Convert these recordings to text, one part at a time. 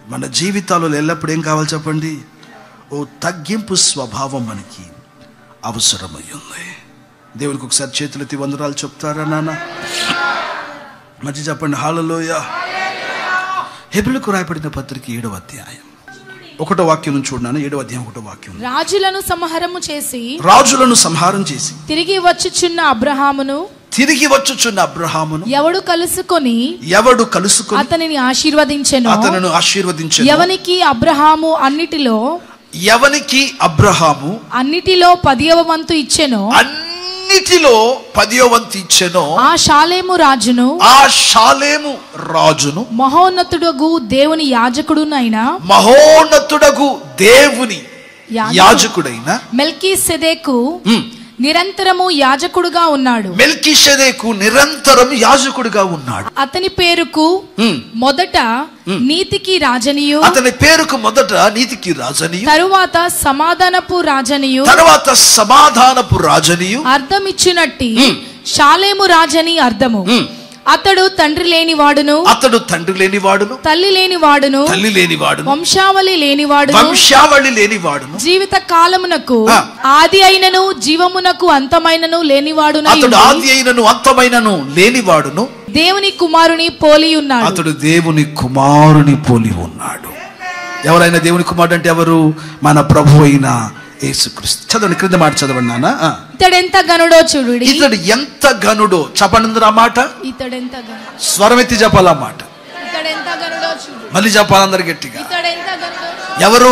మన జీవితాలలో ఎల్లప్పుడు ఏం కావాలి చెప్పండి ఓ తగ్గింపు స్వభావం మనకి అవసరమై ఉంది దేవునికి ఒకసారి చేతులెత్తి వందరాలు చెప్తారా నాన్న మంచి చెప్పండి హాలలోయ హెబిలకు రాయబడిన పత్రిక ఏడవ అధ్యాయం ఒకటో వాక్యం నుంచి చూడన్నాను ఏడవ అధ్యాయం ఒకటో వాక్యం రాజులను సంహరము చేసి రాజులను సంహారం చేసి తిరిగి వచ్చుచున్న అబ్రహామును తిరిగి వచ్చుచున్న అబ్రహామును ఎవడు కలుసుకొని ఎవడు కలుసుకుని అతనిని ఆశీర్వదించెను అతను ఆశీర్వదించాను ఎవనికి అబ్రహాము అన్నిటిలో ఎవనికి అబ్రహాము అన్నిటిలో పదియవ వంతు ఇచ్చెను అన్నిటిలో పదియో వంతు ఇచ్చెనో ఆ షాలేము రాజును ఆ షాలేము రాజును మహోన్నతుడగు దేవుని యాజకుడునైన మహోన్నతుడగు దేవుని యాజకుడు. యాజకుడైన మెల్కీ సెదేకు ఉమ్, నిరంతరము యాజకుడుగా ఉన్నాడు మెల్కిషెదెకు నిరంతరం యాజకుడిగా ఉన్నాడు అతని పేరుకు ఉమ్, మొదట నీతికి రాజనియు అతని పేరుకు మొదట నీతికి రాజనియు తరువాత సమాధానపు రాజనియు తర్వాత సమాధానపు రాజనియు అర్థమిచ్చినట్టి ఉమ్. షాలేము రాజని అర్థము ఉమ్, అతడు తండ్రి లేనివాడును అతడు తండ్రి లేనివాడును తల్లి లేనివాడును తల్లి లేనివాడును వంశావళి లేనివాడును వంశావళి లేనివాడును జీవిత కాలమునకు ఆ. ఆది అయినను జీవమునకు అంతమైనను లేనివాడునై అతడు ఉండి ఆది అయినను అంతమైనను లేనివాడును దేవుని కుమారుని పోలి ఉన్నాడు అతడు దేవుని కుమారుని పోలి ఉన్నాడు ఎవరైనా దేవుని కుమారుడు అంటే ఎవరు మన ప్రభు అయిన యేసుక్రీస్తు చదవండి క్రింద మాట చదవండి నాన్న ఆ. ఇతడెంత గనుడో చూడుడి ఇతడు ఎంత గనుడో చెప్పండి ఆ మాట ఇతడెంత గనుడు స్వరం ఎత్తి చెప్పాలి ఆ మాట ఇతడెంత గనుడో చూడు మళ్ళీ చెప్పాలి అందరు గట్టిగా ఇతడెంత గనుడో ఎవరు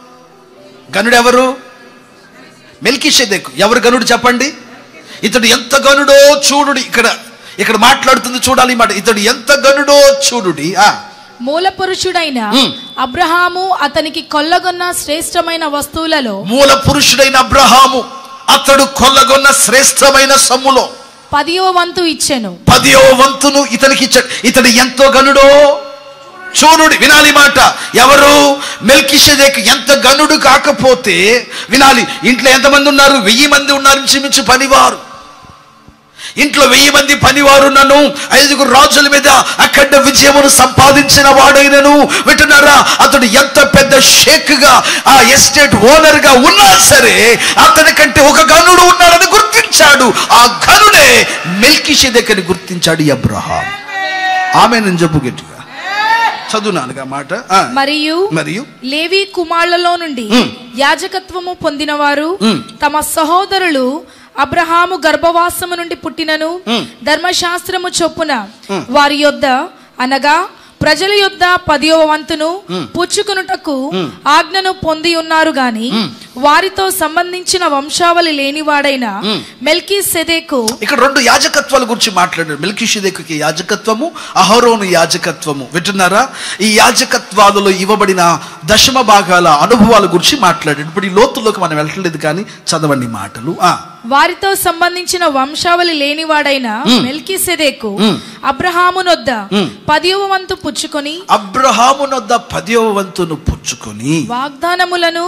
గనుడు ఎవరు మెల్కిషెదెకు ఎవరు గనుడు చెప్పండి ఇతడు ఎంత గనుడో చూడుడి ఇక్కడ ఇక్కడ మాట్లాడుతుంది చూడాలి ఈ మాట ఇతడు ఎంత గనుడో చూడుడి ఆ మూల పురుషుడైన ఉమ్. అబ్రహాము అతనికి కొల్లగొన్న శ్రేష్టమైన వస్తువులలో మూల పురుషుడైన అబ్రహాము అతడు కొల్లగొన్న శ్రేష్టమైన సమ్ములో పదియో వంతు ఇచ్చెను పదియో వంతును ఇతనికి ఇచ్చాడు ఇతడు ఎంతో గనుడో చూనుడి వినాలి మాట ఎవరు మెల్కిషెదెక్ ఎంత గనుడు కాకపోతే వినాలి ఇంట్లో ఎంతమంది ఉన్నారు వెయ్యి మంది ఉన్నారు ఇంచుమించు పనివారు ఇంట్లో వెయ్యి మంది పనివారు నన్ను ఐదుగురు రాజుల మీద అఖండ విజయమును సంపాదించిన వాడైనను వింటున్నారా అతడు ఎంత పెద్ద షేక్ గా ఆ ఎస్టేట్ ఓనర్ గా ఉన్నా సరే అతని కంటే ఒక గనుడు ఉన్నాడని గుర్తించాడు ఆ గనుడే మెల్కిషెదెక్ అని గుర్తించాడు ఈ అబ్రహాం ఆమె నేను చెప్పు గట్టిగా చదువునానుగా మాట ఆ. మరియు మరియు లేవి కుమారులలో నుండి ఉమ్. యాజకత్వము పొందినవారు ఉమ్. తమ సహోదరులు అబ్రహాము గర్భవాసము నుండి పుట్టినను ఉమ్. ధర్మశాస్త్రము చొప్పున వారి యొద్ద అనగా ప్రజల యొద్ద పదియో వంతును పుచ్చుకునుటకు ఆజ్ఞను పొంది ఉన్నారు గాని వారితో సంబంధించిన వంశావళి లేనివాడైన మెల్కీ సెదేకు ఇక్కడ రెండు యాజకత్వాల గురించి మాట్లాడారు మెల్కిషిదేకుకి యాజకత్వము అహరోను యాజకత్వము వింటున్నారా ఈ యాజకత్వాలలో ఇవ్వబడిన దశమ భాగాల అనుభవాల గురించి మాట్లాడాడు ఇప్పుడు ఈ లోతుల్లోకి మనం వెళ్ళట్లేదు కానీ చదవండి మాటలు ఆ వారితో సంబంధించిన వంశావళి లేనివాడైన మెల్కీ సెదేకు అబ్రహామునొద్ద పదియవ వంతు పుచ్చుకొని అబ్రహామునొద్ద పదవ వంతును పుచ్చుకొని వాగ్దానములను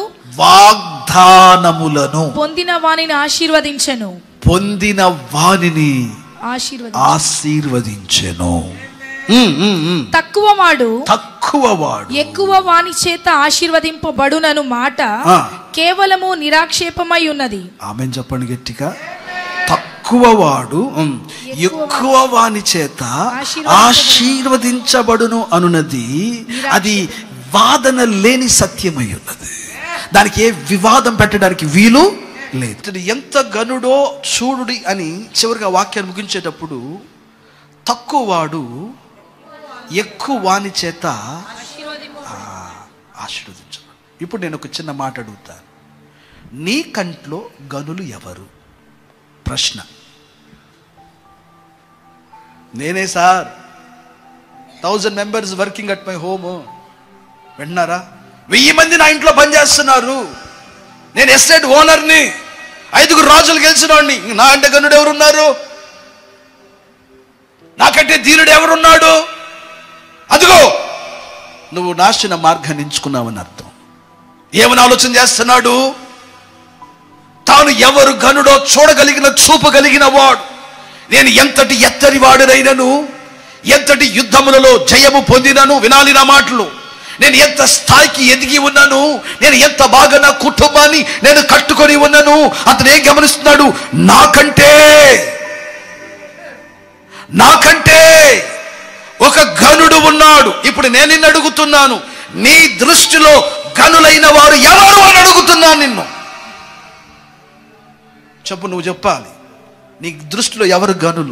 వాగ్దానములను పొందిన వానిని ఆశీర్వదించెను పొందిన వానిని ఆశీర్వది ఆశీర్వదించెను ఉమ్, ఉమ్, ఉమ్. తక్కువ వాడు తక్కువ వాడు ఎక్కువ వాని చేత ఆశీర్వదింపబడునను మాట ఆ. కేవలము నిరాక్షేపమై ఉన్నది ఆమె చెప్పండి గట్టిగా తక్కువ వాడు ఉమ్, ఎక్కువ వాని చేత ఆశీర్వదించబడును అనున్నది అది వాదన లేని సత్యమై ఉన్నది దానికి ఏ వివాదం పెట్టడానికి వీలు లేదు ఇతడు ఎంత గనుడో చూడుడి అని చివరిగా వాక్యాన్ని ముగించేటప్పుడు తక్కువ వాడు ఎక్కువ వాని చేత ఆ, ఆశీర్వదించబడు ఇప్పుడు నేను ఒక చిన్న మాట అడుగుతాను నీ కంట్లో గనులు ఎవరు ప్రశ్న నేనే sir thousand members working at my home వింటున్నారా వెయ్యి మంది నా ఇంట్లో పనిచేస్తున్నారు నేను ఎస్టేట్ ఓనర్ని ఐదుగురు రాజులు గెలిచిన వాడిని నా అంటే గనుడు ఎవరున్నారు నాకంటే ధీరుడు ఎవరున్నాడు అదిగో నువ్వు నాశన మార్గాన్ని ఎంచుకున్నావని అర్థం ఏమని ఆలోచన చేస్తున్నాడు తాను ఎవరు గనుడో చూడగలిగిన చూపగలిగిన వాడు నేను ఎంతటి ఎత్తరి వాడునైనను ఎంతటి యుద్ధములలో జయము పొందినను వినాలి నా మాటలు నేను ఎంత స్థాయికి ఎదిగి ఉన్నాను నేను ఎంత బాగా నా కుటుంబాన్ని నేను కట్టుకొని ఉన్నాను అతను ఏం గమనిస్తున్నాడు నాకంటే నాకంటే ఒక గనుడు ఉన్నాడు ఇప్పుడు నేను నిన్ను అడుగుతున్నాను నీ దృష్టిలో గనులైన వారు ఎవరు అని అడుగుతున్నాను నిన్ను చెప్పు నువ్వు చెప్పాలి నీ దృష్టిలో ఎవరు గనులు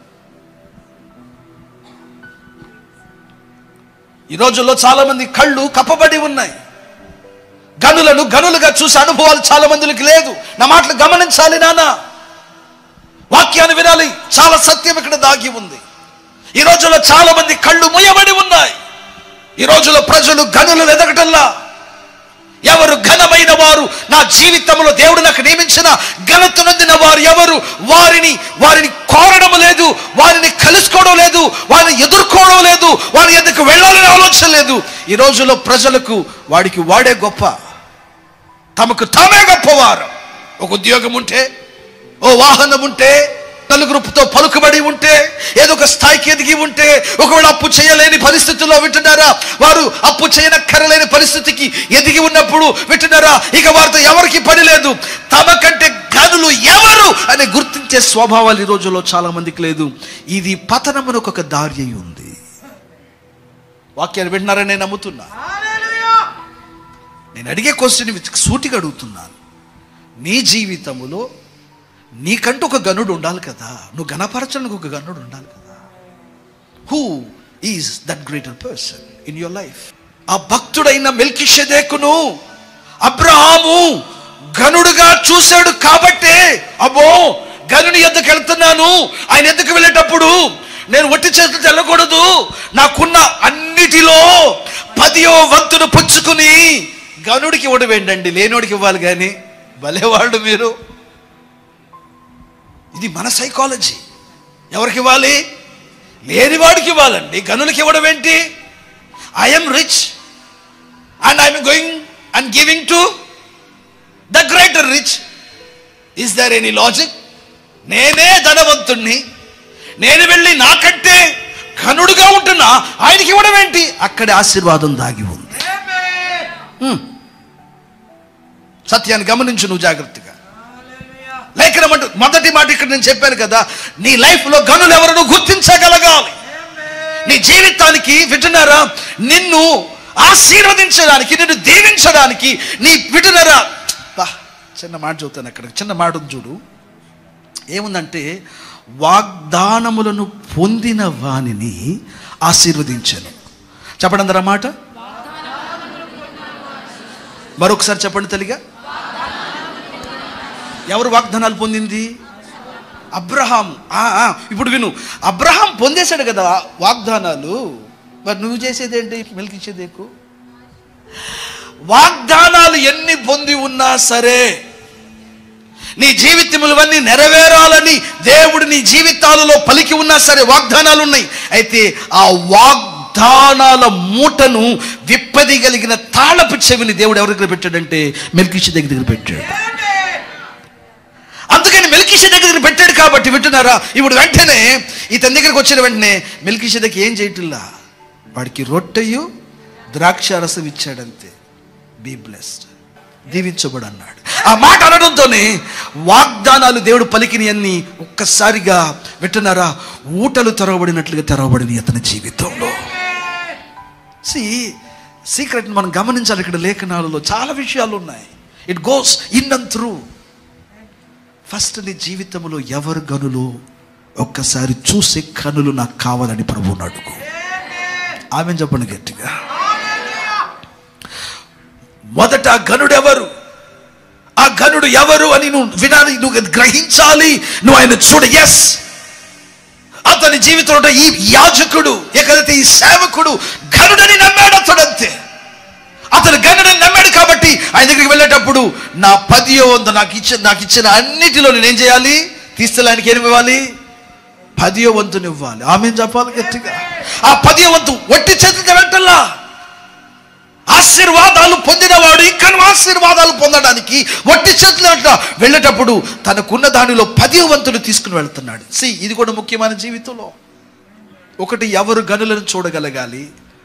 ఈ రోజుల్లో చాలా మంది కళ్ళు కప్పబడి ఉన్నాయి గనులను గనులుగా చూసే అనుభవాలు చాలా మందికి లేదు నా మాటలు గమనించాలి నాన్న వాక్యాన్ని వినాలి చాలా సత్యం ఇక్కడ దాగి ఉంది ఈ రోజుల్లో చాలా మంది కళ్ళు ముయ్యబడి ఉన్నాయి ఈ రోజుల్లో ప్రజలు గనులు ఎదగటంలా ఎవరు ఘనమైన వారు నా జీవితంలో దేవుడు నాకు నియమించిన ఘనత నొందిన వారు ఎవరు వారిని వారిని కోరడం లేదు వారిని కలుసుకోవడం లేదు వారిని ఎదుర్కోవడం లేదు వారి ఎందుకు వెళ్ళాలని ఆలోచన లేదు ఈ రోజుల్లో ప్రజలకు వాడికి వాడే గొప్ప తమకు తామే గొప్పవారు ఒక ఉద్యోగం ఉంటే ఓ వాహనం ఉంటే నలుగురుతో పలుకుబడి ఉంటే ఏదో ఒక స్థాయికి ఎదిగి ఉంటే ఒకవేళ అప్పు చేయలేని పరిస్థితుల్లో వింటున్నారా వారు అప్పు చేయనక్కరలేని పరిస్థితికి ఎదిగి ఉన్నప్పుడు వింటున్నారా ఇక వారితో ఎవరికి పని లేదు తమకంటే గనులు ఎవరు అని గుర్తించే స్వభావాలు ఈ రోజుల్లో చాలా మందికి లేదు ఇది పతనమునకు ఒక దారి అయి ఉంది వాక్యాన్ని వింటున్నారని నేను నమ్ముతున్నా నేను అడిగే క్వశ్చన్ సూటిగా అడుగుతున్నాను నీ జీవితములో నీకంటూ ఒక గనుడు ఉండాలి కదా నువ్వు గణపరచడానికి ఒక గనుడు ఉండాలి కదా who is that greater person in your life ఆ భక్తుడైన మెల్కిషెదేకును అబ్రహాము గనుడుగా చూశాడు కాబట్టే అబ్బో గనుని ఎందుకు వెళ్తున్నాను ఆయన ఎందుకు వెళ్ళేటప్పుడు నేను ఒట్టి చేతులతో వెళ్ళకూడదు నాకున్న అన్నిటిలో పదియో వంతును పుచ్చుకుని గనుడికి ఇవ్వడం ఏంటండి లేనోడికి ఇవ్వాలి కానీ భలేవాళ్ళు మీరు ఇది మన సైకాలజీ ఎవరికి ఇవ్వాలి లేనివాడికి ఇవ్వాలండి గనులకి ఇవ్వడం ఏంటి I'm rich and I'm going and giving to the greater rich is there any logic నేనే ధనవంతుణ్ణి నేను వెళ్ళి నాకంటే ఘనుడుగా ఉంటున్నా ఆయనకి ఇవ్వడం ఏంటి అక్కడే ఆశీర్వాదం దాగి ఉంది హ్మ్. సత్యాన్ని గమనించు నువ్వు జాగ్రత్తగా లేఖనం అంటూ మొదటి మాట ఇక్కడ నేను చెప్పాను కదా నీ లైఫ్లో గనులు ఎవరు గుర్తించగలగాలి నీ జీవితానికి వింటున్నారా నిన్ను ఆశీర్వదించడానికి నిన్ను దీవించడానికి నీ వింటున్నారా బా చిన్న మాట చూస్తాను అక్కడ చిన్న మాట ఉంది చూడు ఏముందంటే వాగ్దానములను పొందిన వానిని ఆశీర్వదించను చెప్పండి అందరా మాట మరొకసారి చెప్పండి తల్లిగా ఎవరు వాగ్దానాలు పొందింది అబ్రహాం ఆ, ఆ, ఇప్పుడు విను అబ్రహాం పొందేశాడు కదా వాగ్దానాలు మరి నువ్వు చేసేది ఏంటి మెలికిచ్చేదేకు వాగ్దానాలు ఎన్ని పొంది ఉన్నా సరే నీ జీవితములవన్నీ నెరవేరాలని దేవుడు నీ జీవితాలలో పలికి ఉన్నా సరే వాగ్దానాలు ఉన్నాయి అయితే ఆ వాగ్దానాల మూటను విప్పదిగలిగిన తాళపు చెవిని దేవుడు ఎవరి దగ్గర పెట్టాడంటే మెల్కిషి దగ్గర దగ్గర పెట్టాడు అందుకని మెల్కిష దగ్గర పెట్టాడు కాబట్టి వింటున్నారా ఇప్పుడు వెంటనే ఇతని దగ్గరికి వచ్చిన వెంటనే మెల్కిష దగ్గర ఏం చేయట్లా వాడికి రొట్టెయు ద్రాక్ష రసం ఇచ్చాడంతే బీ బ్లెస్డ్ దీవించబడు అన్నాడు ఆ మాట అనడంతోనే వాగ్దానాలు దేవుడు పలికిని అన్ని ఒక్కసారిగా వింటున్నారా ఊటలు తెరవబడినట్లుగా తెరవబడిన అతని జీవితంలో సి సీక్రెట్ మనం గమనించాలి ఇక్కడ లేఖనాలలో చాలా విషయాలు ఉన్నాయి it goes in and through first నీ జీవితంలో ఎవరు గనులు ఒక్కసారి చూసే కనులు నాకు కావాలని ప్రభువుని అడుగు ఆమె చెప్పండి గట్టిగా మొదట ఆ గనుడు ఎవరు ఆ గనుడు ఎవరు అని నువ్వు వినాలి నువ్వు గ్రహించాలి నువ్వు ఆయన చూడ ఎస్ అతని జీవితంలో ఈ యాజకుడు ఎక్కడైతే ఈ సేవకుడు గనుడని నమ్మాడు అతడు అంతే అతను గనుడని నమ్మాడు కాబట్టి ఆయన దగ్గరికి వెళ్ళేటప్పుడు నా పదియో వంద నాకు ఇచ్చిన నాకు ఇచ్చిన అన్నిటిలో నేనేం చేయాలి తీసుకెళ్ళడానికి ఏమి ఇవ్వాలి పదియో వంతుని ఇవ్వాలి ఆమె చెప్పాలి గట్టిగా ఆ పదియో వంతు వట్టి చేతితో వెంటల్లా ఆశీర్వాదాలు పొందినవాడు ఇంకా ఆశీర్వాదాలు పొందడానికి వట్టి చేతులు వెంట వెళ్ళేటప్పుడు తనకున్న దానిలో పది వంతులు తీసుకుని వెళ్తున్నాడు సి ఇది కూడా ముఖ్యమైన జీవితంలో ఒకటి ఎవరు గనులను చూడగలగాలి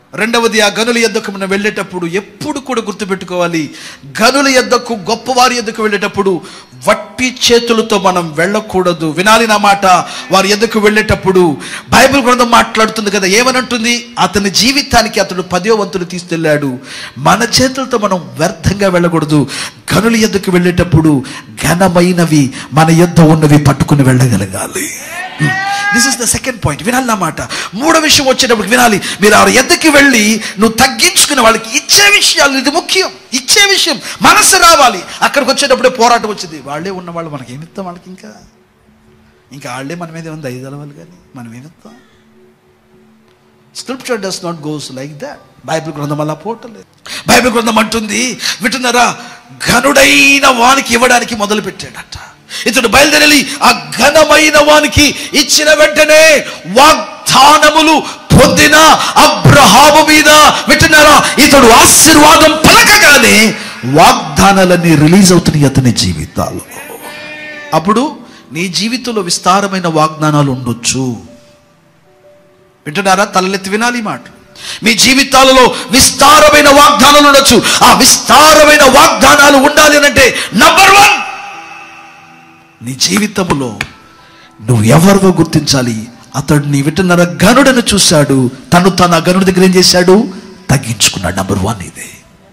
రెండవది ఆ గనుల యొద్దకు మనం వెళ్ళేటప్పుడు ఎప్పుడు కూడా గుర్తుపెట్టుకోవాలి గనుల యొద్దకు గొప్పవారి యొద్దకు వెళ్ళేటప్పుడు వట్టి చేతులతో మనం వెళ్ళకూడదు వినాలి నా మాట వారి యొద్దకు వెళ్ళేటప్పుడు బైబిల్ గ్రంథం మాట్లాడుతుంది కదా ఏమనంటుంది అతని జీవితానికి అతడు పదో వంతులు తీసుకెళ్ళాడు మన చేతులతో మనం వ్యర్థంగా వెళ్ళకూడదు గనుల యొద్దకు వెళ్ళేటప్పుడు ఘనమైనవి మన యొద్ద ఉన్నవి పట్టుకుని వెళ్ళగలగాలి this is the second point వినాలి నా మాట మూడో విషయం వచ్చేటప్పుడు వినాలి మీరు ఆ ఎద్దకి వెళ్ళి నువ్వు తగ్గించుకునే వాళ్ళకి ఇచ్చే విషయాలు ఇది ముఖ్యం ఇచ్చే విషయం మనసు రావాలి అక్కడికి వచ్చేటప్పుడే పోరాటం వచ్చింది వాళ్ళే ఉన్నవాళ్ళు మనకి ఏమిస్తాం వాళ్ళకి ఇంకా ఇంకా వాళ్ళే మన మీద ఏమైనా దయదలవాలి కానీ మనం ఏమిస్తాం scripture does not goes like that Bible గ్రంథం అలా పోవట్లేదు బైబిల్ గ్రంథం అంటుంది వింటున్నారా ఘనుడైన వానికి ఇవ్వడానికి మొదలు పెట్టాడట ఇతడు బయలుదేరి ఆ ఘనమైన వానికి ఇచ్చిన వెంటనే వాగ్దానములు పొందిన అబ్రహాము మీద వింటున్నారా ఇతడు ఆశీర్వాదం పలకగానే వాగ్దానాలన్నీ రిలీజ్ అవుతున్నాయి అతని జీవితాలు అప్పుడు నీ జీవితంలో విస్తారమైన వాగ్దానాలు ఉండొచ్చు వింటున్నారా తలెత్తి వినాలి ఈ మాట మీ జీవితాలలో విస్తారమైన వాగ్దానాలు ఉండొచ్చు ఆ విస్తారమైన వాగ్దానాలు ఉండాలి అని అంటే నంబర్ వన్ నీ జీవితంలో నువ్వు ఎవరివో గుర్తించాలి అతడు నీ వింటున్నారా గనుడను చూశాడు తను తన గనుడి దగ్గర ఏం చేశాడు తగ్గించుకున్నాడు నంబర్ వన్ ఇదే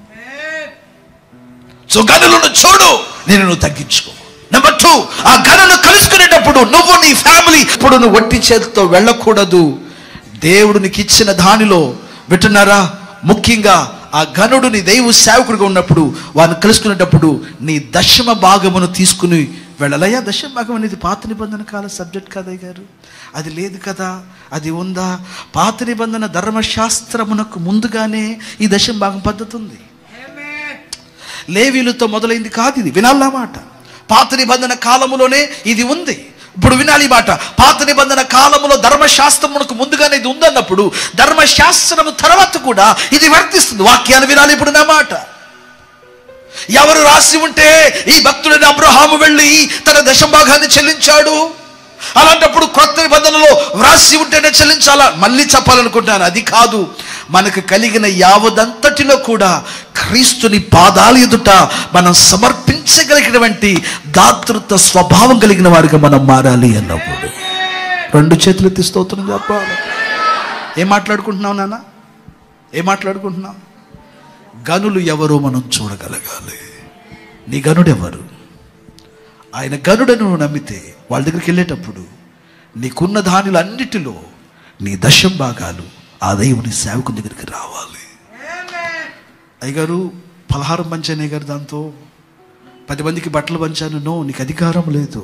సో గనులను చూడు నేను నువ్వు తగ్గించుకో నెంబర్ టూ ఆ గనులు కలుసుకునేటప్పుడు నువ్వు నీ ఫ్యామిలీ ఇప్పుడు నువ్వు వట్టి చేతితో వెళ్ళకూడదు దేవుడు నీకు ఇచ్చిన దానిలో వింటున్నారా ముఖ్యంగా ఆ గనుడు నీ దైవ సేవకుడిగా ఉన్నప్పుడు వారిని కలుసుకునేటప్పుడు నీ దశమ భాగమును తీసుకుని వెళ్ళలయ్యా దశమ భాగం అనేది పాత నిబంధన కాల సబ్జెక్ట్ కదా గారు అది లేదు కదా అది ఉందా పాత నిబంధన ధర్మశాస్త్రమునకు ముందుగానే ఈ దశమ భాగం పద్ధతి ఉంది లేవీలతో మొదలైంది కాదు ఇది వినాలా మాట పాత నిబంధన కాలములోనే ఇది ఉంది ఇప్పుడు వినాలి ఈ మాట పాత నిబంధన కాలములో ధర్మశాస్త్రమునకు ముందుగానే ఇది ఉందన్నప్పుడు ధర్మశాస్త్రము తర్వాత కూడా ఇది వర్తిస్తుంది వాక్యాన్ని వినాలి ఇప్పుడు నా మాట ఎవరు రాసి ఉంటే ఈ భక్తుడైన అబ్రహాము వెళ్ళి తన దశభాగాన్ని చెల్లించాడు అలాంటప్పుడు క్రొత్త నిబంధనలో వ్రాసి ఉంటేనే చెల్లించాలా మళ్ళీ చెప్పాలనుకుంటున్నాను అది కాదు మనకు కలిగిన యావదంతటిలో కూడా క్రీస్తుని పాదాలు ఎదుట మనం సమర్పించగలిగినటువంటి దాతృత్వ స్వభావం కలిగిన వారిగా మనం మారాలి అన్నప్పుడు రెండు చేతులు ఎత్తి స్తోత్రం చెప్పాలి ఏం మాట్లాడుకుంటున్నావు నాన్న ఏం మాట్లాడుకుంటున్నావు గనులు ఎవరో మనం చూడగలగాలి నీ గనుడు ఎవరు ఆయన గనుడను నువ్వు నమ్మితే వాళ్ళ దగ్గరికి వెళ్ళేటప్పుడు నీకున్న దానిలో అన్నిటిలో నీ దశం భాగాలు ఆ దేవుని సేవకుని దగ్గరికి రావాలి అయ్యగారు పలహారం పంచానే గారు దాంతో పది మందికి బట్టలు పంచాను నో నీకు అధికారం లేదు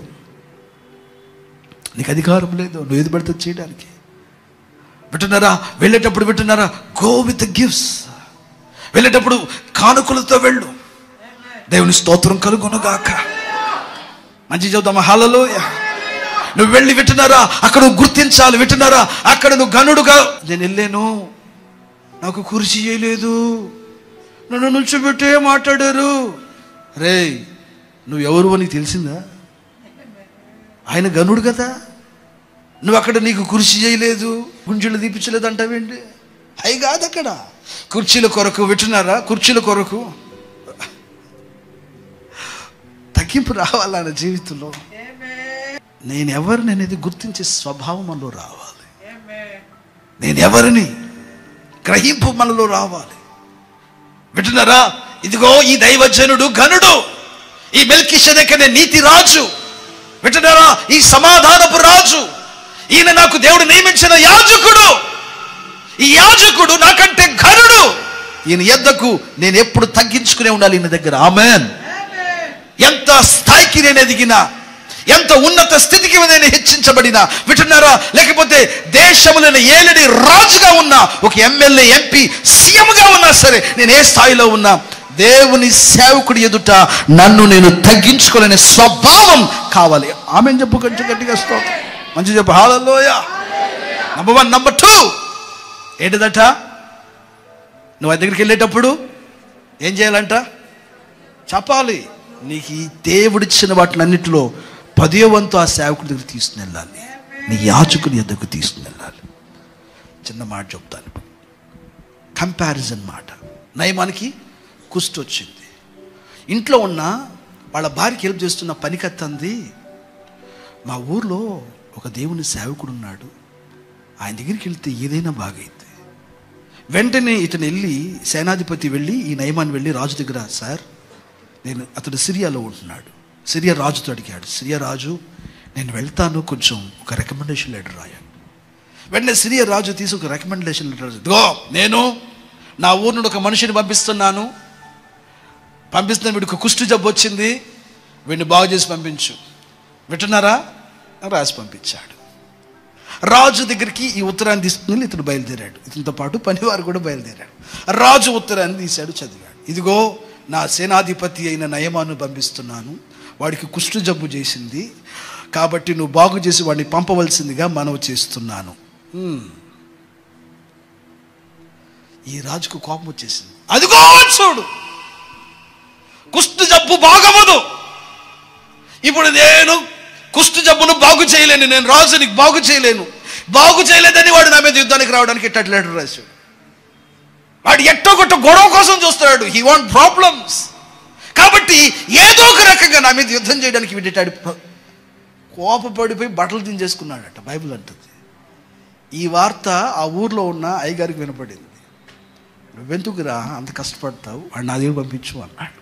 నీకు అధికారం లేదు నువ్వు ఏది పడితే అది చేయడానికి వింటున్నారా వెళ్ళేటప్పుడు వింటున్నారా గో విత్ గిఫ్ట్స్ వెళ్ళేటప్పుడు కానుకలతో వెళ్ళు దేవుని స్తోత్రం కలుగునుగాక మంచి చెబుతామా హాలలో నువ్వు వెళ్ళి వింటున్నారా అక్కడ నువ్వు గుర్తించాలి వింటున్నారా అక్కడ నువ్వు గనుడుగా నేను వెళ్ళాను నాకు కుర్చీ చేయలేదు నన్ను నుంచోబెట్టే మాట్లాడారు రే నువ్వు ఎవరు అని తెలిసిందా ఆయన గనుడు కదా నువ్వు అక్కడ నీకు కుర్చీ చేయలేదు గుంజులు తీపించలేదు అంటావేంటి అవి కాదు అక్కడ కుర్చీల కొరకు వింటున్నారా కుర్చీల కొరకు తగ్గింపు రావాలన్న జీవితంలో నేను ఎవరిని అనేది గుర్తించే స్వభావం మనలో రావాలి నేను ఎవరిని గ్రహింపు మనలో రావాలి వింటున్నారా ఇదిగో ఈ దైవజనుడు గనుడు ఈ మెల్కిషెదెకనే నీతి రాజు వింటున్నారా ఈ సమాధానపు రాజు ఈయన నాకు దేవుడు నియమించిన యాజకుడు ఈ యాజకుడు నాకంటే ఘనుడు ఈయన ఎద్దకు నేను ఎప్పుడు తగ్గించుకునే ఉండాలి ఈయన దగ్గర ఆమెన్ ఎంత స్థాయికి నేను ఎదిగినా ఎంత ఉన్నత స్థితికి నేను హెచ్చించబడినా వింటున్నారా లేకపోతే దేశములను ఏలిడి రాజుగా ఉన్నా ఒక ఎమ్మెల్యే ఎంపీ సీఎంగా ఉన్నా సరే నేను ఏ స్థాయిలో ఉన్నా దేవుని సేవకుడి ఎదుట నన్ను నేను తగ్గించుకోలేని స్వభావం కావాలి ఆమె చెప్పు కొంచెం గట్టిగా స్తోత్రం మంచి చెప్పు హాలలోయ నంబర్ వన్ నంబర్ టూ ఏంటిదట నువ్వు ఆయన దగ్గరికి వెళ్ళేటప్పుడు ఏం చేయాలంట చెప్పాలి నీకు ఈ దేవుడిచ్చిన వాటిలన్నిటిలో పదే వంతు ఆ సేవకుడి దగ్గర తీసుకుని వెళ్ళాలి నీ యాచకుని ఎద్దకు తీసుకుని వెళ్ళాలి చిన్న మాట చెప్తాను కంపారిజన్ మాట నయమానికి కుష్టి వచ్చింది ఇంట్లో ఉన్న వాళ్ళ భార్యకి హెల్ప్ చేస్తున్న పనికత్తంది మా ఊర్లో ఒక దేవుని సేవకుడు ఉన్నాడు ఆయన దగ్గరికి వెళ్తే ఏదైనా బాగైంది వెంటనే ఇతను వెళ్ళి సేనాధిపతి వెళ్ళి ఈ నయమాన్ని వెళ్ళి రాజు దగ్గర సార్ నేను అతడు సిరియాలో ఉంటున్నాడు సిరియా రాజుతో అడిగాడు సిరియా రాజు నేను వెళ్తాను కొంచెం ఒక రికమెండేషన్ లెటర్ రాయాలి వెంటనే సిరియా రాజు తీసి ఒక రికమెండేషన్ లెటర్ రాసి ఇదిగో నేను నా ఊరు నుండి ఒక మనిషిని పంపిస్తున్నాను పంపిస్తున్న వీడికి కుష్టి జబ్బు వచ్చింది వీడిని బాగు చేసి పంపించు వింటున్నారా రాసి పంపించాడు రాజు దగ్గరికి ఈ ఉత్తరాన్ని తీసుకుని ఇతడు బయలుదేరాడు ఇతనితో పాటు పనివారు కూడా బయలుదేరాడు రాజు ఉత్తరాన్ని తీశాడు చదివాడు ఇదిగో నా సేనాధిపతి అయిన నయమాను పంపిస్తున్నాను వాడికి కుష్టు జబ్బు చేసింది కాబట్టి నువ్వు బాగు చేసి వాడిని పంపవలసిందిగా మనవి చేస్తున్నాను హ్మ్. ఈ రాజుకు కోపం వచ్చేసింది అదిగో చూడు కుష్టు జబ్బు బాగవదు ఇప్పుడు నేను కుష్టు జబ్బును బాగు చేయలేను నేను రాజుని బాగు చేయలేను బాగు చేయలేదని వాడు నా మీద యుద్ధానికి రావడానికి ఇట్టటి లెటర్ రాశాడు వాడు ఎట్టో కొట్ట గొడవ కోసం చూస్తున్నాడు హీ వాంట్ ప్రాబ్లమ్స్ కాబట్టి ఏదో ఒక రకంగా నా మీద యుద్ధం చేయడానికి వీడేటాడు కోపపడిపోయి బట్టలు దించేసుకున్నాడట బైబిల్ అంటుంది ఈ వార్త ఆ ఊర్లో ఉన్న అయ్యగారికి వినపడింది నువ్వెందుకురా అంత కష్టపడతావు వాడు నా దగ్గర పంపించు అన్నాడు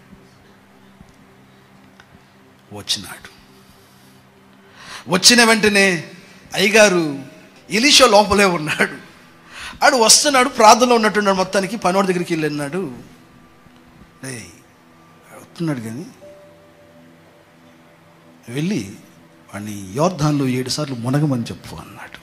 వచ్చినాడు వచ్చిన వెంటనే అయ్యగారు ఎలీషా లోపలే ఉన్నాడు ఆడు వస్తున్నాడు ప్రార్థనలో ఉన్నట్టున్నాడు మొత్తానికి పనివాడి దగ్గరికి వెళ్ళినాడు ఏయ్ వస్తున్నాడు కానీ వెళ్ళి వాడిని యోర్ధాన్లో ఏడు సార్లు మునగమని చెప్పు అన్నాడు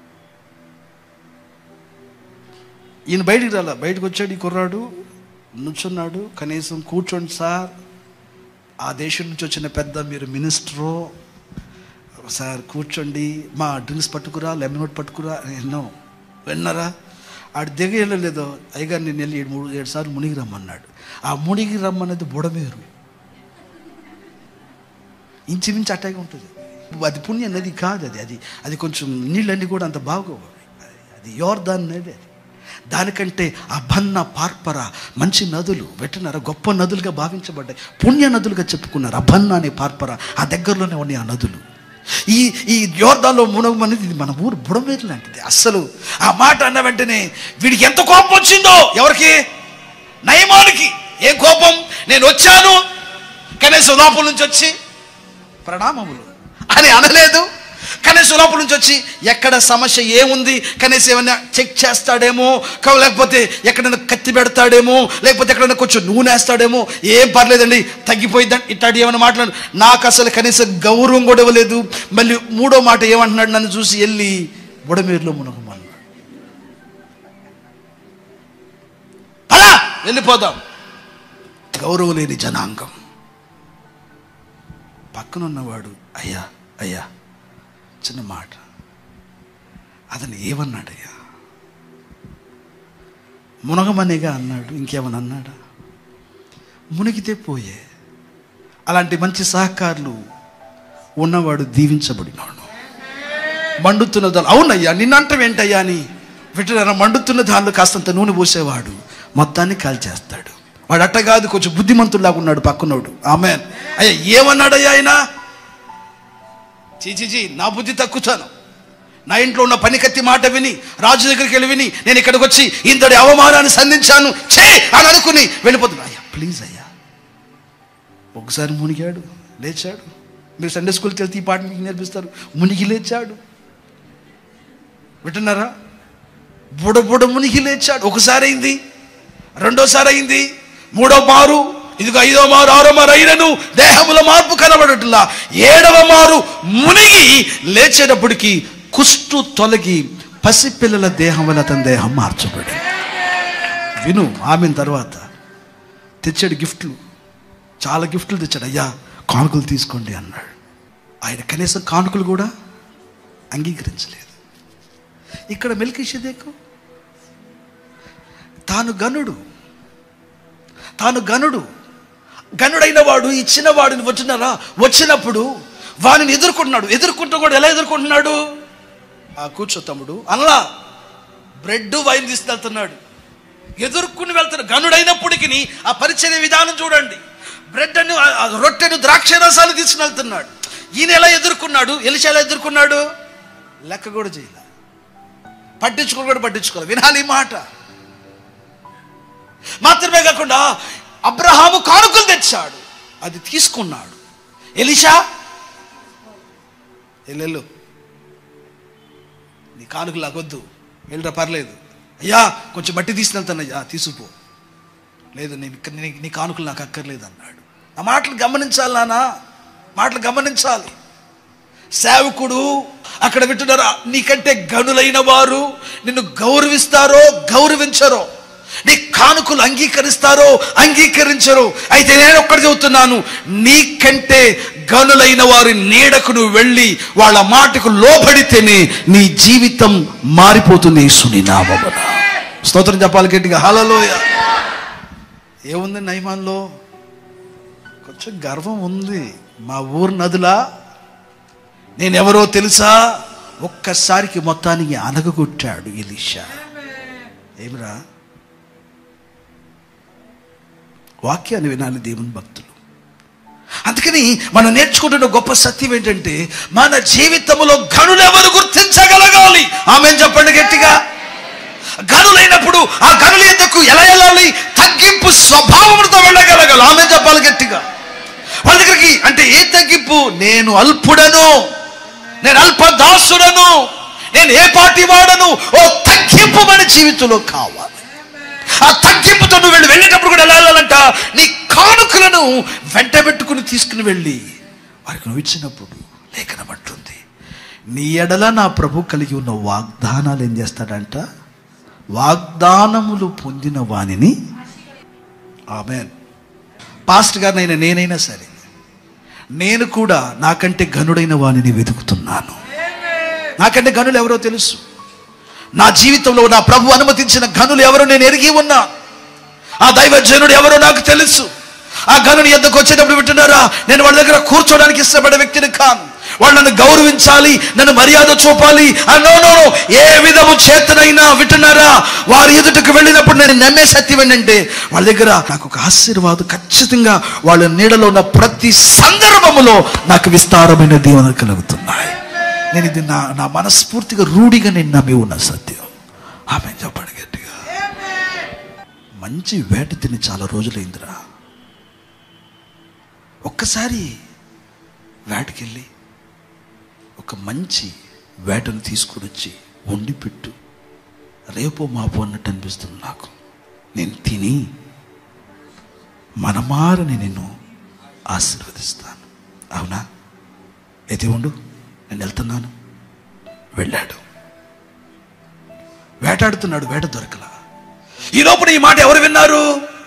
ఈయన బయటికి రాలా బయటకు వచ్చాడు ఈ కుర్రాడు నుంచున్నాడు కనీసం కూర్చోండి సార్ ఆ దేశం నుంచి వచ్చిన పెద్ద మీరు మినిస్టరు సార్ కూర్చోండి మా డ్రింక్స్ పట్టుకురా లెమన్ నోట్ పట్టుకురా ఎన్నో విన్నారా ఆడు దిగ వెళ్ళలేదో అయ్యగారు నేను వెళ్ళి ఏడు మూడు ఏడు సార్లు మునిగి రమ్మన్నాడు ఆ మునిగి రమ్మన్నది బుడమేరు ఇంచుమించు అట్టాగే ఉంటుంది అది పుణ్యం నది కాదు అది అది అది కొంచెం నీళ్ళన్నీ కూడా అంత బాగోవు అది యోర్దాన్ నది అది దానికంటే అభన్న పార్పర మంచి నదులు వెంటనారా గొప్ప నదులుగా భావించబడ్డాయి పుణ్య నదులుగా చెప్పుకున్నారు అభన్న అనే పార్పర ఆ దగ్గరలోనే ఉన్నాయి ఆ నదులు ఈ ఈ యోర్దాలో మునగం అనేది ఇది మన ఊరు బుడమేరు లాంటిది అస్సలు ఆ మాట అన్న వెంటనే వీడికి ఎంత కోపం వచ్చిందో ఎవరికి నయమానికి ఏం కోపం నేను వచ్చాను కనీసం లోపల నుంచి వచ్చి ప్రణామములు అని అనలేదు కనీసం లోపల నుంచి వచ్చి ఎక్కడ సమస్య ఏముంది కనీసం ఏమైనా చెక్ చేస్తాడేమో కా- లేకపోతే ఎక్కడైనా కత్తి పెడతాడేమో లేకపోతే ఎక్కడైనా కొంచెం నూనె వేస్తాడేమో ఏం పర్లేదండి తగ్గిపోయిందని ఇట్లాంటి ఏమైనా మాట్లాడు నాకు అసలు కనీసం గౌరవం కూడా ఇవ్వలేదు మళ్ళీ మూడో మాట ఏమంటున్నాడు నన్ను చూసి వెళ్ళి బుడమేరులో మునగమన్నాడు అలా వెళ్ళిపోదాం గౌరవం లేని జనాంగం పక్కన ఉన్నవాడు అయ్యా అయ్యా చిన్న మాట అతను ఏమన్నాడయ్యా మునగమనేగా అన్నాడు ఇంకేమని అన్నాడా మునిగితే పోయే అలాంటి మంచి సహకారులు ఉన్నవాడు దీవించబడినాడు మండుతున్న దాని అవునయ్యా నిన్నంటవేంటయ్యా అని వింటున్నారా మండుతున్న దానిలో కాస్తంత నూనె పోసేవాడు మొత్తాన్ని కాల్చేస్తాడు వాడు అట్ట కాదు కొంచెం బుద్ధిమంతుల్లాగా ఉన్నాడు పక్కనోడు ఆమె అయ్యా ఏమన్నాడయ్యా ఆయన చీచీజీ నా బుద్ధి తక్కుతాను నా ఇంట్లో ఉన్న పనికత్తి మాట విని రాజు దగ్గరికి వెళ్ళి విని నేను ఇక్కడికి వచ్చి ఇంతటి అవమానాన్ని సంధించాను ఛే అని అనుకుని వెళ్ళిపోతున్నా అయ్యా ప్లీజ్ అయ్యా ఒకసారి మునిగాడు లేచాడు మీరు సండే స్కూల్కి వెళ్తే ఈ పాట మీకు నేర్పిస్తారు మునిగి లేచాడు వింటున్నారా బుడ బుడ మునిగి లేచాడు ఒకసారి అయింది రెండోసారి అయింది మూడో మారు ఇదిగో ఐదో మారు ఆరో మారు అయినను దేహముల మార్పు కనబడట్లా ఏడవ మారు మునిగి లేచేటప్పటికి కుష్టు తొలగి పసిపిల్లల దేహం వల్ల అతని దేహం మార్చబడి విను ఆమె తర్వాత తెచ్చాడు గిఫ్ట్లు చాలా గిఫ్ట్లు తెచ్చాడు అయ్యా కానుకలు తీసుకోండి అన్నాడు ఆయన కనీసం కానుకలు కూడా అంగీకరించలేదు ఇక్కడ మెల్కిషేదేకు తాను గనుడు తాను గనుడు గనుడైన వాడు ఇచ్చిన వాడిని వచ్చినారా వచ్చినప్పుడు వాడిని ఎదుర్కొంటున్నాడు ఎదుర్కొంటూ కూడా ఎలా ఎదుర్కొంటున్నాడు ఆ కూర్చో తమ్ముడు అనలా బ్రెడ్ వైన్ తీసుకెళ్తున్నాడు ఎదుర్కొని వెళ్తున్న గనుడైనప్పటికీ ఆ పరిచర్య విధానం చూడండి బ్రెడ్ అని ఆ రొట్టెను ద్రాక్ష రసాలు తీసుకుని వెళ్తున్నాడు ఈయన ఎలా ఎదుర్కొన్నాడు ఎలిషా ఎలా ఎదుర్కొన్నాడు లెక్క కూడా చేయలే పట్టించుకోడు కూడా పట్టించుకోవాలి వినాలి ఈ మాట మాత్రమే కాకుండా అబ్రహాము కానుకలు తెచ్చాడు అది తీసుకున్నాడు ఎలిషా ఎల్లెళ్ళు నీ కానుకలు లాగొద్దు వెళ్ళరా పర్లేదు అయ్యా కొంచెం మట్టి తీసుకెళ్తానయ్యా తీసుకుపో లేదు నేను ఇక్కడ నీ- నీ కానుకలు నాకు అక్కర్లేదు అన్నాడు ఆ మాటలు గమనించాలి నాన్న మాటలు గమనించాలి సేవకుడు అక్కడ వింటున్నారా నీకంటే గనులైన వారు నిన్ను గౌరవిస్తారో గౌరవించరో నీ కానుకలు అంగీకరిస్తారో అంగీకరించరో అయితే నేను ఒక్కటి చెబుతున్నాను నీకంటే గనులైన వారి నీడకు నువ్వు వెళ్ళి వాళ్ళ మాటకు లోబడితేనే నీ జీవితం మారిపోతుంది యేసుని నామమున స్తోత్రం చెప్పాలి గట్టిగా హలలోయ ఏముంది నైమాన్లో కొంచెం గర్వం ఉంది మా ఊరు నదులా నేనెవరో తెలుసా ఒక్కసారికి మొత్తానికి అనగగొట్టాడు ఎలీషా ఏమిరా వాక్యాన్ని వినాలి దేవుని భక్తులు అందుకని మనం నేర్చుకుంటున్న గొప్ప సత్యం ఏంటంటే మన జీవితంలో గనులు ఎవరు గుర్తించగలగాలి ఆమె చెప్పండి గట్టిగా గనులైనప్పుడు ఆ గనుల ఎందుకు ఎలా వెళ్ళాలి తగ్గింపు స్వభావంతో వెళ్ళగలగాలి ఆమె చెప్పాలి గట్టిగా వాళ్ళ దగ్గరికి అంటే ఏ తగ్గింపు నేను అల్పుడను నేను అల్పదాసుడను నేను ఏ పార్టీ వాడను ఓ తగ్గింపు మన జీవితంలో కావాలి ఆ తగ్గింపుతో నువ్వు వెళ్ళి వెళ్ళేటప్పుడు కూడా ఎలా వెళ్ళాలంట నీ కానుకలను వెంట పెట్టుకుని తీసుకుని వెళ్ళి వారికి నువ్వు ఇచ్చినప్పుడు లేఖనం అంటుంది నీ ఎడల నా ప్రభు కలిగి ఉన్న వాగ్దానాలు ఏం చేస్తాడంట వాగ్దానములు పొందిన వానిని ఆమెన్ పాస్ట్ గారినైనా నేనైనా సరే నేను కూడా నాకంటే ఘనుడైన వానిని వెతుకుతున్నాను నాకంటే గనులు ఎవరో తెలుసు నా జీవితంలో నా ప్రభు అనుమతించిన గనులు ఎవరో నేను ఎరిగి ఉన్నా ఆ దైవజనుడు ఎవరో నాకు తెలుసు ఆ గనుని ఎందుకు వచ్చేటప్పుడు వింటున్నారా నేను వాళ్ళ దగ్గర కూర్చోడానికి ఇష్టపడే వ్యక్తిని కాను వాళ్ళు నన్ను గౌరవించాలి నన్ను మర్యాద చూపాలి నో నో ఏ విధము చేతనైనా వింటున్నారా వారి ఎదుటకు వెళ్ళినప్పుడు నేను నమ్మే సత్యం ఏంటంటే వాళ్ళ దగ్గర నాకు ఒక ఆశీర్వాదం ఖచ్చితంగా వాళ్ళ నీడలో ఉన్న ప్రతి సందర్భములో నాకు విస్తారమైన దీవెన కలుగుతున్నాయి నేను ఇది నా నా మనస్ఫూర్తిగా రూఢిగా నేను నమ్మి ఉన్న సత్యం ఆమె చెప్పండి గట్టిగా మంచి వేట తిని చాలా రోజులైందిరా ఒక్కసారి వేటకెళ్ళి ఒక మంచి వేటను తీసుకుని వచ్చి వండి పెట్టు రేపో మాపో అన్నట్టు అనిపిస్తుంది నాకు నేను తిని మనమారని నిన్ను ఆశీర్వదిస్తాను అవునా అయితే ఉండు నేను వెళ్తున్నాను వెళ్ళాడు వేటాడుతున్నాడు వేట దొరకలా ఈ లోపల ఈ మాట ఎవరు విన్నారు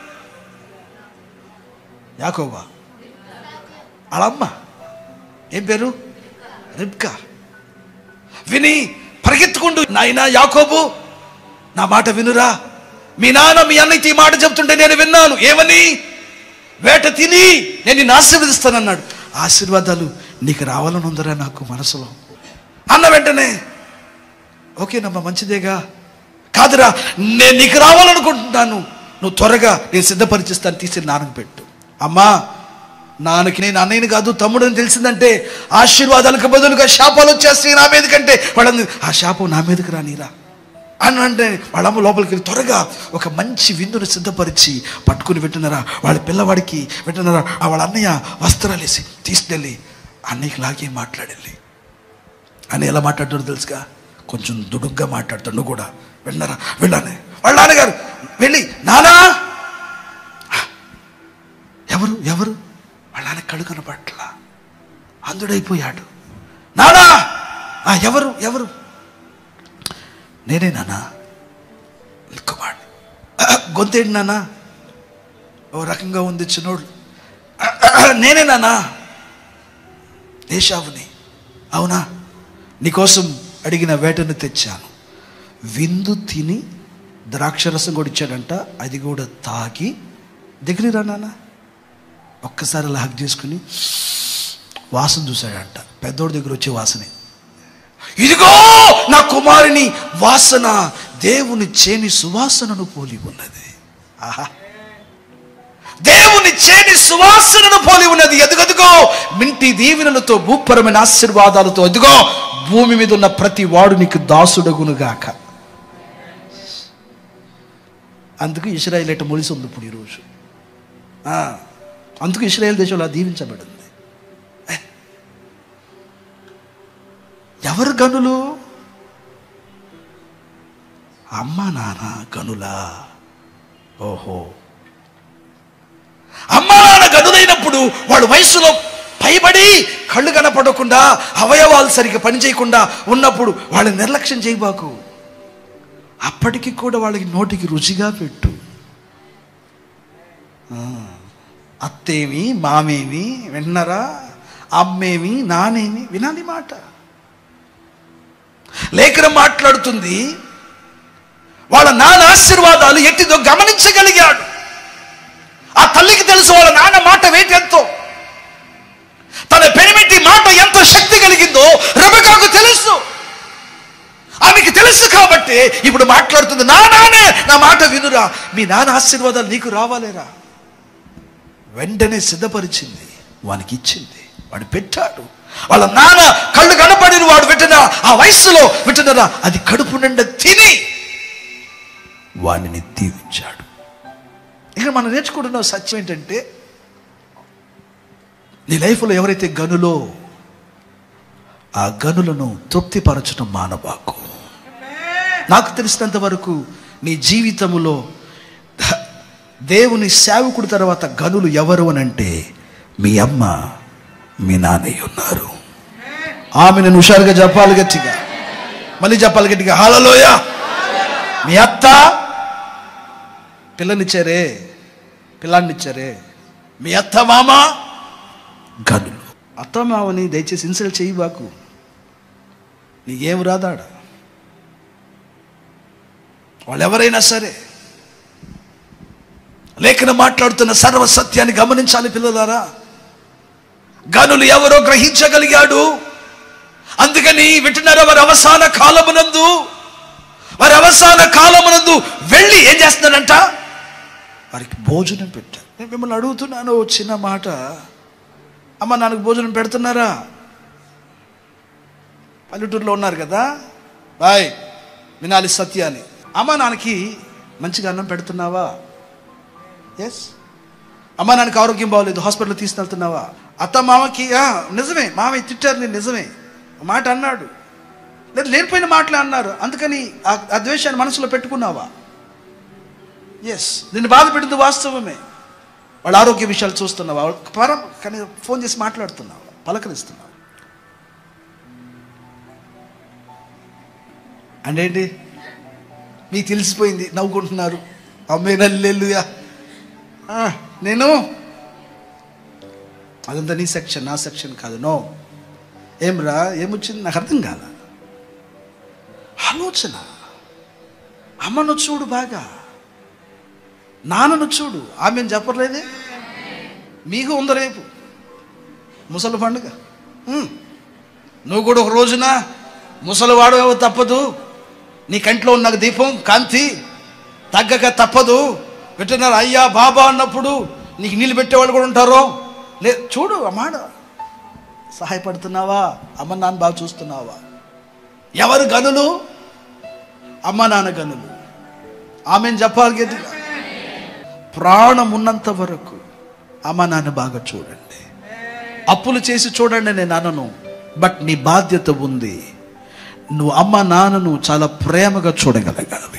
యాకోబా వాళ్ళమ్మ ఏం పేరు రిబ్కా విని పరిగెత్తుకుంటూ నాయనా యాకోబు నా మాట వినురా మీ నాన్న మీ అన్నయ్య ఈ మాట చెప్తుంటే నేను విన్నాను ఏమని వేట తిని నేను నిన్ను ఆశీర్వదిస్తానన్నాడు ఆశీర్వాదాలు నీకు రావాలని ఉందరా నాకు మనసులో అన్న వెంటనే ఓకేనమ్మా మంచిదేగా కాదురా నేను నీకు రావాలనుకుంటున్నాను నువ్వు త్వరగా నేను సిద్ధపరిచిస్తాను తీసి నాన్నకు పెట్టు అమ్మా నాన్నకి నేను అన్నయ్యని కాదు తమ్ముడని తెలిసిందంటే ఆశీర్వాదాలకు బదులుగా శాపాలు వచ్చేస్తాయి నా మీదకంటే వాళ్ళని ఆ శాపం నా మీదకి రానిరా అని అంటే వాళ్ళమ్మ లోపలికి వెళ్ళి త్వరగా ఒక మంచి విందును సిద్ధపరిచి పట్టుకుని వింటున్నారా వాళ్ళ పిల్లవాడికి వింటున్నారా ఆ వాళ్ళ అన్నయ్య వస్త్రాలు వేసి తీసుకెళ్ళి అన్నయ్యకి లాగే మాట్లాడాలి అని ఎలా మాట్లాడతాడు తెలుసుగా కొంచెం దుడుగ్గా మాట్లాడతాడు నువ్వు కూడా వెళ్ళారా వెళ్ళానే వాళ్ళ నాన్నగారు వెళ్ళి నానా ఎవరు ఎవరు వాళ్ళ నాన్న కళ్ళు కనపట్ల అందుడైపోయాడు నానా ఆ, ఎవరు ఎవరు నేనే నానా కుమారుడు గొంతేంటి నానా ఓ రకంగా ఉంది చిన్నోడు నేనే నానా ఏషావుని అవునా నీకోసం అడిగిన వేటను తెచ్చాను విందు తిని ద్రాక్షరసం కూడా ఇచ్చాడంట అది కూడా తాగి దగ్గర నాన్న ఒక్కసారి అలా హక్ చేసుకుని వాసన చూశాడంట పెద్దోడి దగ్గర వచ్చే వాసనే ఇదిగో నా కుమారుని వాసన దేవుని చేని సువాసనను పోలి ఉన్నది ఆహా దేవుని చేని సువాసనను పోలి ఉన్నది ఎదుగదుగో మింటి దీవెనలతో భూపరమైన ఆశీర్వాదాలతో ఎదుగో భూమి మీద ఉన్న ప్రతి వాడు నీకు దాసుడగునుగాక అందుకు ఇస్రాయేల్ ఎట మొలిసి ఉంది ఇప్పుడు ఈరోజు ఆ, అందుకు ఇస్రాయేల్ దేశంలో అలా దీవించబడింది ఏ, ఎవరు గనులు అమ్మ నాన్న గనులా ఓహో అమ్మ నాన్న గనులైనప్పుడు వాళ్ళు వయసులో పైబడి కళ్ళు కనపడకుండా అవయవాలు సరిగ్గా పనిచేయకుండా ఉన్నప్పుడు వాళ్ళని నిర్లక్ష్యం చేయబాకు అప్పటికి కూడా వాళ్ళకి నోటికి రుచిగా పెట్టు ఆ, అత్తేమి మామేమి విన్నారా అమ్మేమి నానేమి వినాలి మాట లేఖనం మాట్లాడుతుంది వాళ్ళ నాన్న ఆశీర్వాదాలు ఎట్టిదో గమనించగలిగాడు ఆ తల్లికి తెలుసు వాళ్ళ నాన్న మాట వేటి ఎంతో తన పెనిమిటి మాట ఎంత శక్తి కలిగిందో రెబకాకు తెలుసు ఆమెకి తెలుసు కాబట్టి ఇప్పుడు మాట్లాడుతుంది నా నానే నా మాట వినురా మీ నాన్న ఆశీర్వాదాలు నీకు రావాలేరా వెంటనే సిద్ధపరిచింది వానికి ఇచ్చింది వాడు పెట్టాడు వాళ్ళ నాన్న కళ్ళు కనపడిన వాడు వింటున్నా ఆ వయస్సులో వింటున్నారా అది కడుపు నిండా తిని వాడిని దీవించాడు ఇక్కడ మనం నేర్చుకుంటున్న సత్యం ఏంటంటే నీ లైఫ్లో ఎవరైతే గనులో ఆ గనులను తృప్తిపరచడం మానబాకు నాకు తెలిసినంత వరకు నీ జీవితములో దేవుని సేవకుడి తర్వాత గనులు ఎవరు అని అంటే మీ అమ్మ మీ నాన్నయ్య ఉన్నారు ఆమె నేను హుషారుగా చెప్పాలి గట్టిగా మళ్ళీ చెప్పాలి గట్టిగా హాలలోయ మీ అత్త పిల్లనిచ్చారే పిల్లాన్నిచ్చారే మీ అత్త మామ గనులు అత్త మామని దయచేసి ఇన్సల్ట్ చేయబాకు నీకేం రాదాడ వాళ్ళు ఎవరైనా సరే లేఖన మాట్లాడుతున్న సర్వ సత్యాన్ని గమనించాలి పిల్లలారా గనులు ఎవరో గ్రహించగలిగాడు అందుకని వింటున్నారా వారి అవసాన కాలమునందు వారి అవసాన కాలమునందు వెళ్ళి ఏం చేస్తున్నాడంట వారికి భోజనం పెట్టారు నేను మిమ్మల్ని అడుగుతున్నాను ఓ చిన్న మాట అమ్మ నాకు భోజనం పెడుతున్నారా పల్లెటూరులో ఉన్నారు కదా బాయ్ వినాలి సత్యాన్ని అమ్మ నాన్నకి మంచిగా అన్నం పెడుతున్నావా ఎస్ అమ్మ నాన్నకి ఆరోగ్యం బాగోలేదు హాస్పిటల్ తీసుకెళ్తున్నావా అత్త మామకి "ఆ, నిజమే మామయ్య తిట్టారు నేను నిజమే ఒక మాట అన్నాడు లేదు లేనిపోయిన మాటలే అన్నారు అందుకని ఆ ఆ ద్వేషాన్ని మనసులో పెట్టుకున్నావా ఎస్ నిన్ను బాధ పెట్టింది వాస్తవమే వాళ్ళ ఆరోగ్య విషయాలు చూస్తున్నావా వాళ్ళ పరం కానీ ఫోన్ చేసి మాట్లాడుతున్నావా పలకరిస్తున్నావా అంటే ఏంటి మీకు తెలిసిపోయింది నవ్వుకుంటున్నారు అమ్మే నల్లెల్లుయా నేను అదంతా నీ సెక్షన్ నా సెక్షన్ కాదు నో ఏమ్రా ఏమొచ్చింది నాకు అర్థం కాల ఆలోచన అమ్మను చూడు బాగా నాన్నను చూడు ఆమెను చెప్పలేదే మీకు ఉంది రేపు ముసలి పండుగ ఉమ్. నువ్వు కూడా ఒక రోజున ముసలివాడు ఏవో తప్పదు నీ కంట్లో ఉన్న దీపం కాంతి తగ్గక తప్పదు వెంటనే అయ్యా బాబా అన్నప్పుడు నీకు నీళ్ళు పెట్టేవాళ్ళు కూడా ఉంటారు లే చూడు ఆ మాట సహాయపడుతున్నావా అమ్మ నాన్న బాగా చూస్తున్నావా ఎవరు గనులు అమ్మ నాన్న గనులు ఆమెను చెప్పాలి గట్టిగా ప్రాణం ఉన్నంత వరకు అమ్మ నాన్న బాగా చూడండి అప్పులు చేసి చూడండి నేను అనను బట్ నీ బాధ్యత ఉంది నువ్వు అమ్మ నాన్నను చాలా ప్రేమగా చూడగలగాలి